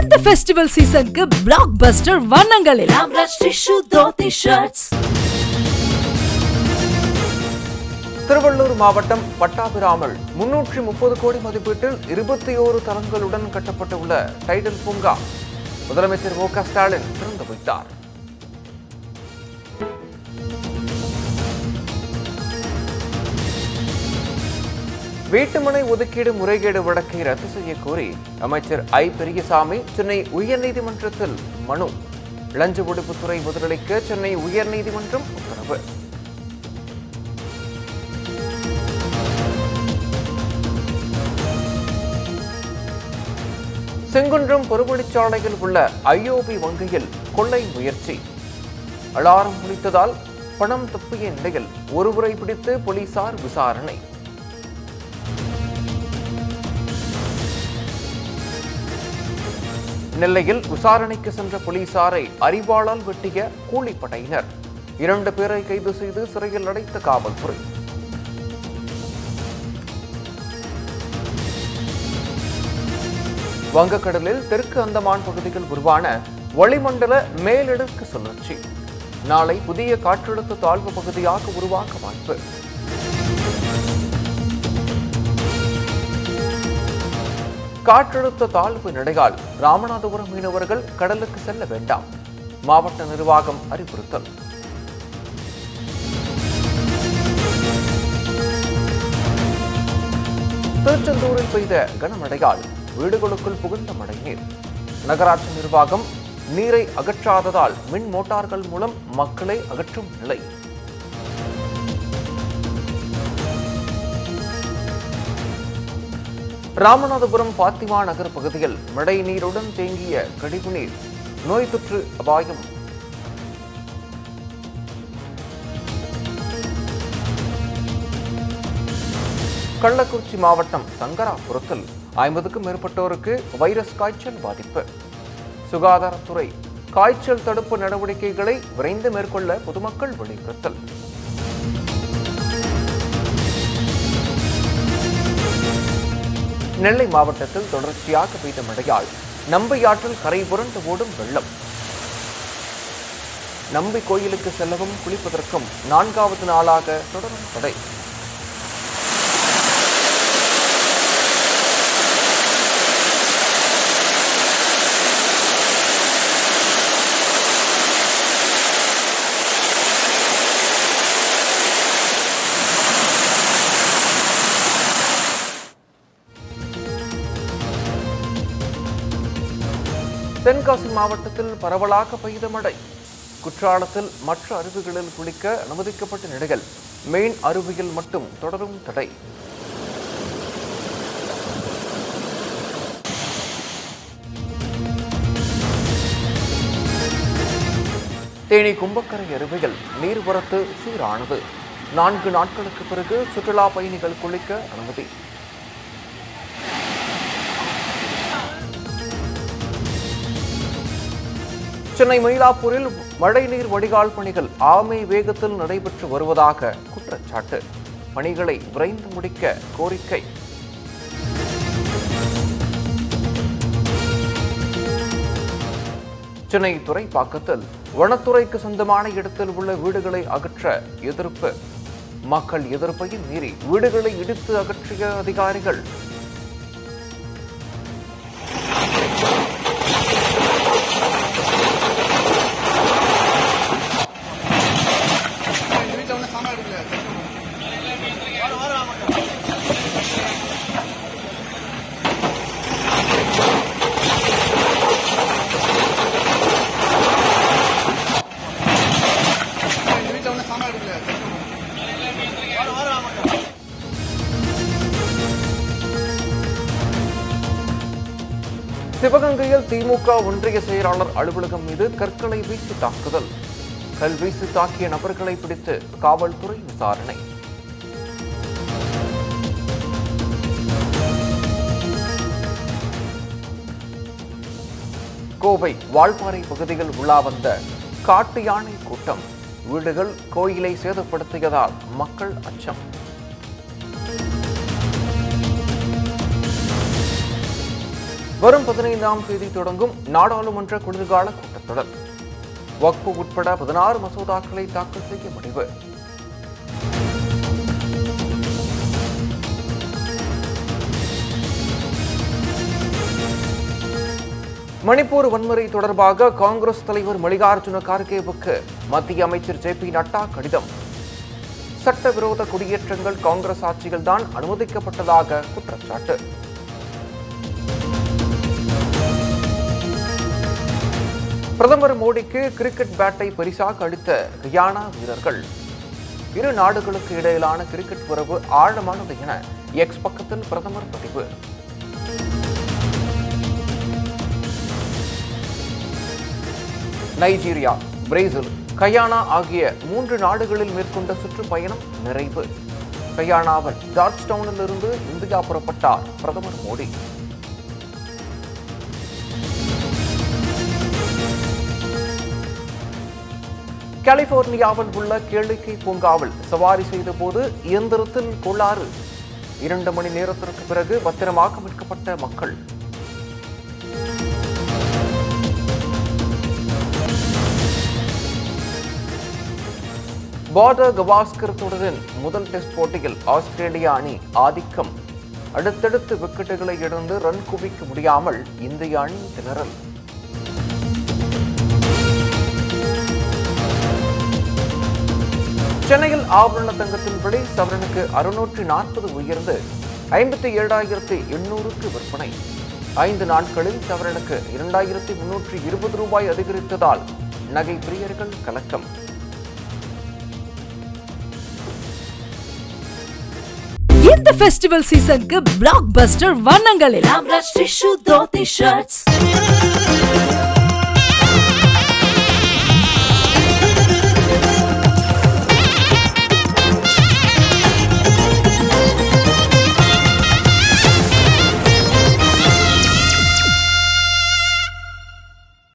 இந்த ஃபெஸ்டிவல் சீசனுக்கு blockbuster வண்ணங்களில் ஆம்ராஜ் டிஷ்யூ தோத்தி ஷர்ட்ஸ் திருவள்ளூர் மாவட்டம் பட்டாபிராமல் முன்னூற்றி முப்பது கோடி மதிப்பீட்டில் இருபத்தி ஓரு தளங்களுடன் கட்டப்பட்டுள்ள டைடல் பூங்கா முதலமைச்சர் மு க ஸ்டாலின் திறந்து வைத்தார் வீட்டுமனை ஒதுக்கீடு முறைகேடு வழக்கை ரத்து செய்ய கோரி அமைச்சர் ஐ பெரியசாமி சென்னை உயர்நீதிமன்றத்தில் மனு லஞ்ச ஒழிப்புத்துறை பதிலளிக்க சென்னை உயர்நீதிமன்றம் உத்தரவு செங்குன்றம் பெருவழிச்சாலையில் உள்ள ஐஓபி வங்கியில் கொள்ளை முயற்சி அலாரம் ஒலித்ததால் பணம் தப்பிய நிலையில் ஒருவரை பிடித்து போலீசார் விசாரணை நெல்லையில் விசாரணைக்கு சென்ற போலீசாரை அரிவாளால் வெட்டிய கூலிப்படையினர் இரண்டு பேரை கைது செய்து சிறையில் அடைத்த காவல்துறை வங்கக்கடலில் தெற்கு அந்தமான் பகுதியில் உருவான வளிமண்டல மேலடுக்கு சுழற்சி நாளை புதிய காற்றழுத்த தாழ்வு பகுதியாக உருவாக வாய்ப்பு காற்றழுத்த தாழ்வு நிலையால் ராமநாதபுரம் மீனவர்கள் கடலுக்கு செல்ல வேண்டாம் மாவட்ட நிர்வாகம் அறிவுறுத்தல் திருச்செந்தூரில் பெய்த கனமழையால் வீடுகளுக்குள் புகுந்த மழைநீர் நகராட்சி நிர்வாகம் நீரை அகற்றாததால் மின் மோட்டார்கள் மூலம் மக்களை அகற்றும் நிலை ராமநாதபுரம் பாத்திமா நகர் பகுதியில் மழை நீருடன் தேங்கிய கழிவுநீர் நோய் தொற்று அபாயம் கள்ளக்குறிச்சி மாவட்டம் சங்கராபுரத்தில் ஐம்பதுக்கும் மேற்பட்டோருக்கு வைரஸ் காய்ச்சல் பாதிப்பு சுகாதாரத்துறை காய்ச்சல் தடுப்பு நடவடிக்கைகளை விரைந்து மேற்கொள்ள பொதுமக்கள் வலியுறுத்தல் நெல்லை மாவட்டத்தில் தொடர்ச்சியாக பெய்த மழையால் நம்பி ஆற்றில் கரை புரண்டு ஓடும் வெள்ளம் நம்பி கோயிலுக்கு செல்லவும் குளிப்பதற்கும் நான்காவது நாளாக தொடரும் தடை தென்காசி மாவட்டத்தில் பரவலாக பெய்த மழை குற்றாலத்தில் மற்ற அருவிகளில் குளிக்க அனுமதிக்கப்பட்ட நிலையில் மெயின் அருவியில் மட்டும் தொடரும் தடை தேனி கும்பக்கரை அருவியில் நீர்வரத்து சீரானது நான்கு நாட்களுக்கு பிறகு சுற்றுலா பயணிகள் குளிக்க அனுமதி சென்னை மயிலாப்பூரில் மழைநீர் வடிகால் பணிகள் ஆமை வேகத்தில் நடைபெற்று வருவதாக குற்றச்சாட்டு பணிகளை விரைந்து முடிக்க கோரிக்கை சென்னை துறைப்பாக்கத்தில் வனத்துறைக்கு சொந்தமான இடத்தில் உள்ள வீடுகளை அகற்ற எதிர்ப்பு மக்கள் எதிர்ப்பையும் மீறி வீடுகளை இடித்து அகற்றிய அதிகாரிகள் சிவகங்கையில் திமுக ஒன்றிய செயலாளர் அலுவலகம் மீது கற்களை வீசி தாக்குதல் கல் வீசி தாக்கிய நபர்களை பிடித்து காவல்துறை விசாரணை கோவை வால்பாறை பகுதியில் உலா வந்த காட்டு யானை கூட்டம் வீடுகள் கோயிலை சேதப்படுத்தியதால் மக்கள் அச்சம் வரும் பதினைந்தாம் தேதி தொடங்கும் நாடாளுமன்ற குளிர்கால கூட்டத்தொடர் வக்பு உட்பட பதினாறு மசோதாக்களை தாக்கல் செய்ய முடிவு மணிப்பூர் வன்முறை தொடர்பாக காங்கிரஸ் தலைவர் மல்லிகார்ஜுன கார்கேவுக்கு மத்திய அமைச்சர் ஜே பி நட்டா கடிதம் சட்டவிரோத குடியேற்றங்கள் காங்கிரஸ் ஆட்சிகள் தான் அனுமதிக்கப்பட்டதாக குற்றச்சாட்டு பிரதமர் மோடிக்கு கிரிக்கெட் பேட்டை பரிசாக அளித்த கயானா வீரர்கள் இரு நாடுகளுக்கு இடையிலான கிரிக்கெட் உறவு ஆழமானது என எக்ஸ் பக்கத்தில் பிரதமர் பதிவு நைஜீரியா பிரேசில் கயானா ஆகிய மூன்று நாடுகளில் மேற்கொண்ட சுற்றுப்பயணம் நிறைவு கயானாவில் ஜார்ஜ் டவுனில் இருந்து இந்தியா புறப்பட்டார் பிரதமர் மோடி கலிபோர்னியாவில் உள்ள கேளிக்கை பூங்காவில் சவாரி செய்த போது இயந்திரத்தில் கோளாறு இரண்டு மணி நேரத்திற்கு பிறகு பத்திரமாக மீட்கப்பட்ட மக்கள் பார்டர் கவாஸ்கர் தொடரின் முதல் டெஸ்ட் போட்டியில் ஆஸ்திரேலியா அணி ஆதிக்கம் அடுத்தடுத்து விக்கெட்டுகளை இழந்து ரன் குவிக்க முடியாமல் இந்திய அணி திணறல் சென்னையில் ஆபரண தங்கத்தின் விலை சவரனுக்கு அறுநூற்றி நாற்பது உயர்ந்து ஐம்பத்தி ஏழாயிரத்தி எண்ணூறுக்கு விற்பனை ஐந்து நாட்களில் சவரனுக்கு இரண்டாயிரத்தி முன்னூற்றி இருபது ரூபாய் அதிகரித்ததால் நகை பிரியர்கள் கலக்கம் இந்த ஃபெஸ்டிவல் சீசனுக்கு பிளாக் பஸ்டர் வண்ணங்கள் எல்லாம் ரஷ் டிஷ்யூ தோத்தி ஷர்ட்ஸ்